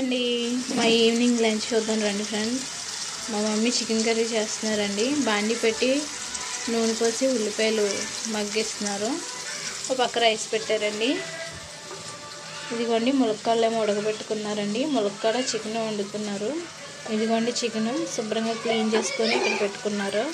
అండి మా evening lunch చూద్దాం రండి ఫ్రెండ్స్ మా మమ్మీ చికెన్ కర్రీ చేస్తున్నారండి బాండి పెట్టి నూనె పోసి ఉల్లిపాయలు మగ్గిస్తున్నారు ఒక పక్క రైస్ పెట్టారండి ఇదిగోండి ములక్కాళ్ళు ఏమో ఉడకబెట్టుకున్నారండి ములక్కాడ చికెన్ వండుకున్నారు ఇదిగోండి చికెన్ శుభ్రంగా క్లీన్ చేసుకొని ఇక్కడ పెట్టుకున్నారు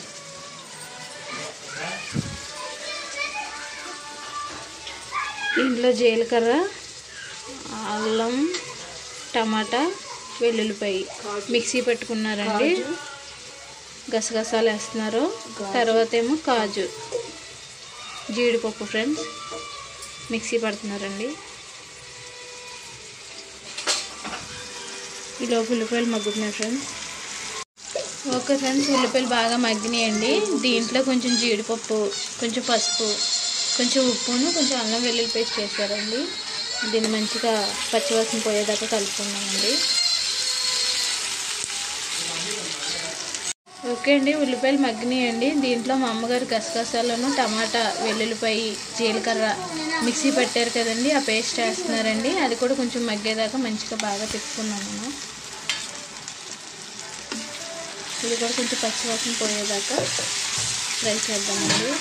దీంట్లో జీలకర్ర అల్లం టమాటా వెల్లుల్లిపాయ మిక్సీ పెట్టుకున్నారండి గసగసాలు వేస్తున్నారు తర్వాత ఏమో కాజు జీడిపప్పు ఫ్రెండ్స్ మిక్సీ పడుతున్నారండి ఈలోపు ఉల్లిపాయలు మగ్గుతున్నాయి ఫ్రెండ్స్ ఓకే ఫ్రెండ్స్ ఉల్లిపాయలు బాగా మగ్గినాయండి దీంట్లో కొంచెం జీడిపప్పు కొంచెం పసుపు కొంచెం ఉప్పును కొంచెం అల్లం వెల్లుల్లి పేస్ట్ వేసారండి దీన్ని మంచిగా పచ్చివాసన పోయేదాకా కలుపుకున్నామండి ఓకే అండి ఉల్లిపాయలు మగ్గినాయండి దీంట్లో మా అమ్మగారు గసగసాలను టమాటా వెల్లుల్లిపాయ జీలకర్ర మిక్సీ పెట్టారు కదండి ఆ పేస్ట్ వేస్తున్నారండి అది కూడా కొంచెం మగ్గేదాకా మంచిగా బాగా తిప్పుకున్నాము ఇది కూడా కొంచెం పచ్చివాసన పోయేదాకా ఫ్రై చేద్దామండి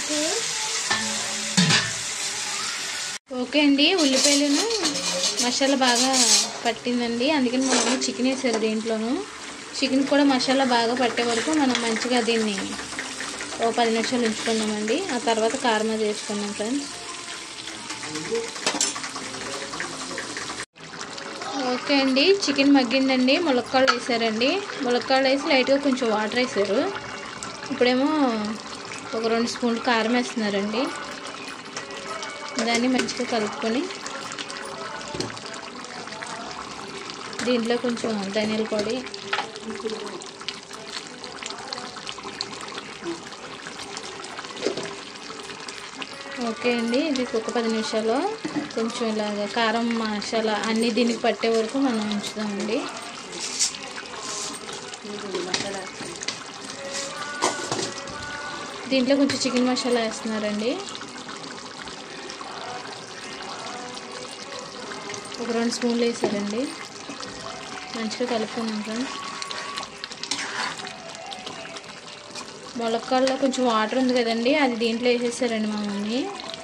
ఓకే అండి ఉల్లిపాయలను మసాలా బాగా పట్టిందండి అందుకని మా మమ్మీ చికెన్ వేసారు దీంట్లోను చికెన్ కూడా మసాలా బాగా పట్టే వరకు మనం మంచిగా దీన్ని ఓ పది నిమిషాలు ఉంచుకున్నామండి ఆ తర్వాత కారం అది వేసుకున్నాం ఫ్రెండ్స్ ఓకే అండి చికెన్ మగ్గిందండి ములక్కాళ్ళు వేసారండి ములక్కాళ్ళు వేసి లైట్గా కొంచెం వాటర్ వేసారు ఇప్పుడేమో ఒక రెండు స్పూన్లు కారం వేస్తున్నారండి దాన్ని మంచిగా కలుపుకొని దీంట్లో కొంచెం ధనియాల పొడి ఓకే అండి ఇది ఒక పది నిమిషాలు కొంచెం ఇలాగ కారం మసాలా అన్నీ దీనికి పట్టే వరకు మనం ఉంచుదామండి దీంట్లో కొంచెం చికెన్ మసాలా వేస్తున్నారండి ఒక రెండు స్పూన్లు వేసారండి మంచిగా కలుపుకున్నాం ఫ్రెండ్స్ ములక్కాడలో కొంచెం వాటర్ ఉంది కదండి అది దీంట్లో వేసేసారండి మా mummy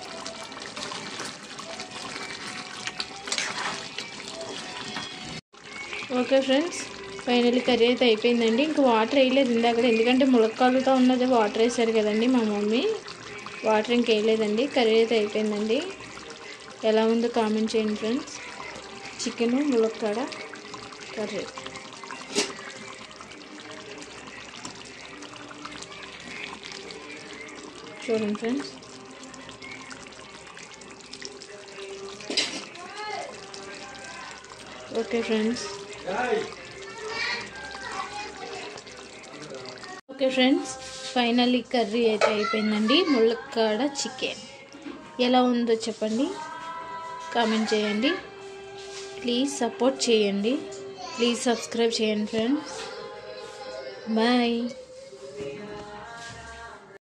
okay friends finally curry అయితే అయిపోయిందండి ఇంకా వాటర్ వేయలేదు ఇందాక ఎందుకంటే ములక్కాళ్ళతో ఉన్నది వాటర్ వేసారు కదండి మా మమ్మీ వాటర్ ఇంక వేయలేదండి కర్రీ అయితే అయిపోయిందండి ఎలా ఉందో కామెంట్ చేయండి ఫ్రెండ్స్ చికెను ములక్కాడ కర్రీ చూడండి friends okay friends okay friends finally curry అయితే అయిపోయిందండి ములక్కాడ చికెన్ ఎలా ఉందో చెప్పండి కామెంట్ చేయండి ప్లీజ్ సపోర్ట్ చేయండి ప్లీజ్ సబ్స్క్రైబ్ చేయండి ఫ్రెండ్స్ బాయ్